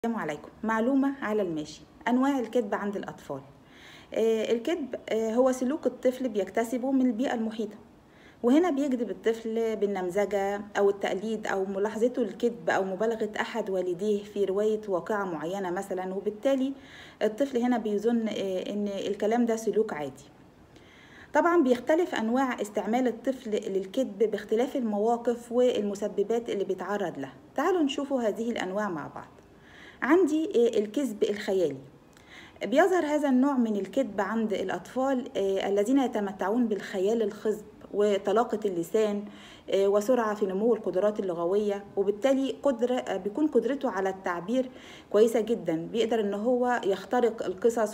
السلام عليكم معلومة على الماشي أنواع الكذب عند الأطفال آه، الكذب آه، هو سلوك الطفل بيكتسبه من البيئة المحيطة وهنا بيكذب الطفل بالنمذجة أو التقليد أو ملاحظته الكذب أو مبالغة أحد والديه في رواية واقعة معينة مثلا وبالتالي الطفل هنا بيظن آه، إن الكلام ده سلوك عادي طبعا بيختلف أنواع استعمال الطفل للكذب باختلاف المواقف والمسببات اللي بيتعرض لها تعالوا نشوفوا هذه الأنواع مع بعض عندي الكذب الخيالي بيظهر هذا النوع من الكذب عند الأطفال الذين يتمتعون بالخيال الخصب وطلاقة اللسان وسرعة في نمو القدرات اللغوية وبالتالي قدرة بيكون قدرته على التعبير كويسة جدا بيقدر ان هو يخترق القصص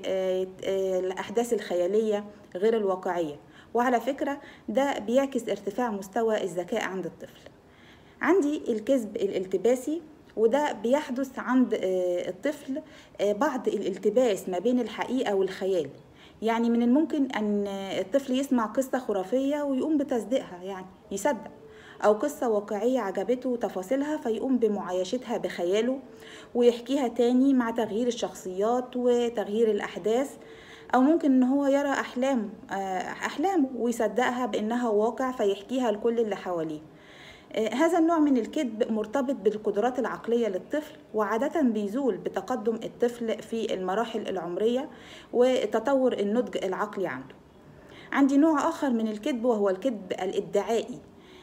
والأحداث الخيالية غير الواقعية وعلى فكرة ده بيعكس ارتفاع مستوى الذكاء عند الطفل عندي الكذب الالتباسي وده بيحدث عند الطفل بعض الالتباس ما بين الحقيقة والخيال يعني من الممكن أن الطفل يسمع قصة خرافية ويقوم بتصديقها يعني يصدق أو قصة واقعية عجبته تفاصيلها فيقوم بمعايشتها بخياله ويحكيها تاني مع تغيير الشخصيات وتغيير الأحداث أو ممكن إن هو يرى أحلام أحلامه ويصدقها بإنها واقع فيحكيها لكل اللي حواليه هذا النوع من الكذب مرتبط بالقدرات العقلية للطفل وعادة بيزول بتقدم الطفل في المراحل العمرية وتطور النضج العقلي عنده عندي نوع آخر من الكذب وهو الكذب الادعائي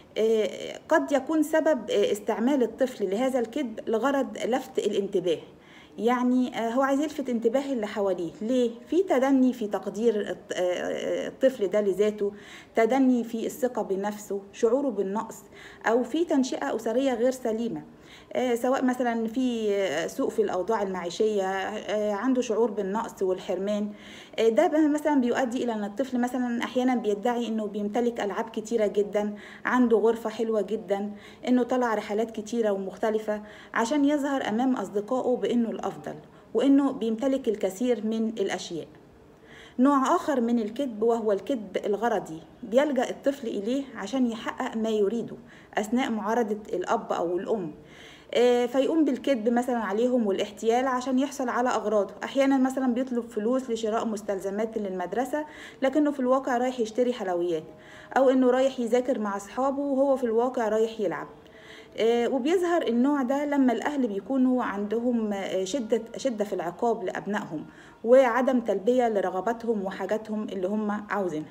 قد يكون سبب استعمال الطفل لهذا الكذب لغرض لفت الانتباه يعني هو عايز يلفت انتباه اللي حواليه ليه في تدني في تقدير الطفل ده لذاته تدني في الثقه بنفسه شعوره بالنقص او في تنشئه اسريه غير سليمه سواء مثلا في سوء في الاوضاع المعيشيه عنده شعور بالنقص والحرمان ده مثلا بيؤدي الى ان الطفل مثلا احيانا بيدعي انه بيمتلك العاب كتيره جدا عنده غرفه حلوه جدا انه طلع رحلات كتيره ومختلفه عشان يظهر امام اصدقائه بانه الافضل وانه بيمتلك الكثير من الاشياء نوع آخر من الكذب وهو الكذب الغرضي بيلجأ الطفل إليه عشان يحقق ما يريده أثناء معارضة الأب أو الأم فيقوم بالكذب مثلا عليهم والاحتيال عشان يحصل على أغراضه أحيانا مثلا بيطلب فلوس لشراء مستلزمات للمدرسة لكنه في الواقع رايح يشتري حلويات أو إنه رايح يذاكر مع أصحابه وهو في الواقع رايح يلعب وبيظهر النوع ده لما الاهل بيكونوا عندهم شده شده في العقاب لابنائهم وعدم تلبيه لرغباتهم وحاجاتهم اللي هم عاوزينها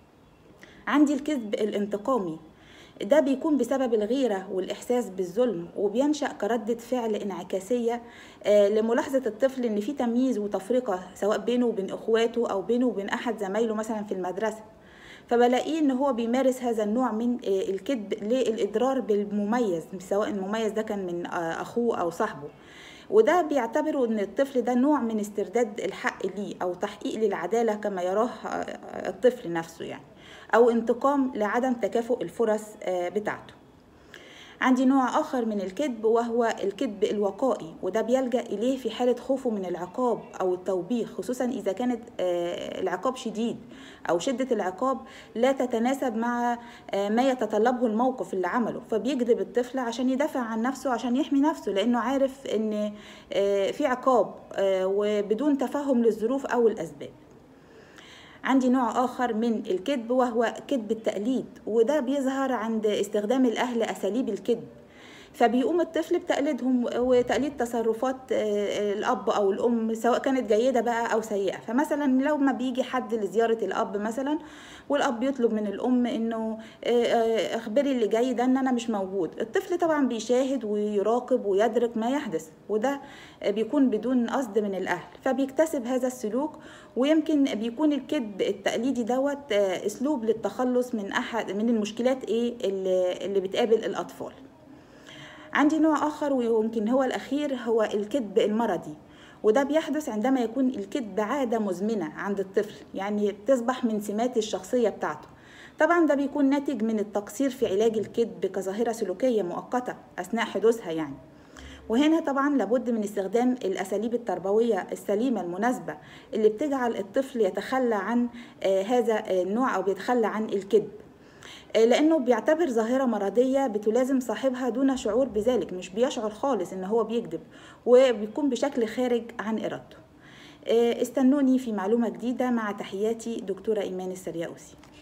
عندي الكذب الانتقامي ده بيكون بسبب الغيرة والإحساس بالظلم وبينشأ كردة فعل انعكاسية لملاحظة الطفل إن في تمييز وتفرقة سواء بينه وبين إخواته أو بينه وبين أحد زمايله مثلا في المدرسة فبلاقيه ان هو بيمارس هذا النوع من الكذب للاضرار بالمميز سواء المميز ده كان من اخوه او صاحبه وده بيعتبروا ان الطفل ده نوع من استرداد الحق ليه او تحقيق للعداله كما يراه الطفل نفسه يعني او انتقام لعدم تكافؤ الفرص بتاعته عندي نوع آخر من الكذب وهو الكذب الوقائي وده بيلجأ إليه في حالة خوفه من العقاب أو التوبيخ خصوصا إذا كانت العقاب شديد أو شدة العقاب لا تتناسب مع ما يتطلبه الموقف اللي عمله فبيكذب الطفل عشان يدافع عن نفسه عشان يحمي نفسه لأنه عارف إن في عقاب وبدون تفهم للظروف أو الأسباب عندي نوع آخر من الكذب وهو كذب التقليد وده بيظهر عند استخدام الأهل أساليب الكذب فبيقوم الطفل بتقليدهم وتقليد تصرفات الاب او الام سواء كانت جيده بقى او سيئه فمثلا لو ما بيجي حد لزياره الاب مثلا والاب يطلب من الام انه اخبري اللي جاي ده ان انا مش موجود الطفل طبعا بيشاهد ويراقب ويدرك ما يحدث وده بيكون بدون قصد من الاهل فبيكتسب هذا السلوك ويمكن بيكون الكذب التقليدي دوت اسلوب للتخلص من احد من المشكلات ايه اللي, اللي بتقابل الاطفال عندي نوع آخر ويمكن هو الأخير هو الكذب المرضي وده بيحدث عندما يكون الكذب عادة مزمنة عند الطفل يعني بتصبح من سمات الشخصية بتاعته طبعا ده بيكون ناتج من التقصير في علاج الكذب كظاهرة سلوكية مؤقتة أثناء حدوثها يعني وهنا طبعا لابد من استخدام الأساليب التربوية السليمة المناسبة اللي بتجعل الطفل يتخلى عن هذا النوع أو بيتخلى عن الكذب آه، لأنه بيعتبر ظاهرة مرضية بتلازم صاحبها دون شعور بذلك مش بيشعر خالص إن هو بيكذب وبيكون بشكل خارج عن إرادته آه، استنوني في معلومة جديدة مع تحياتي دكتورة إيمان السرياوسي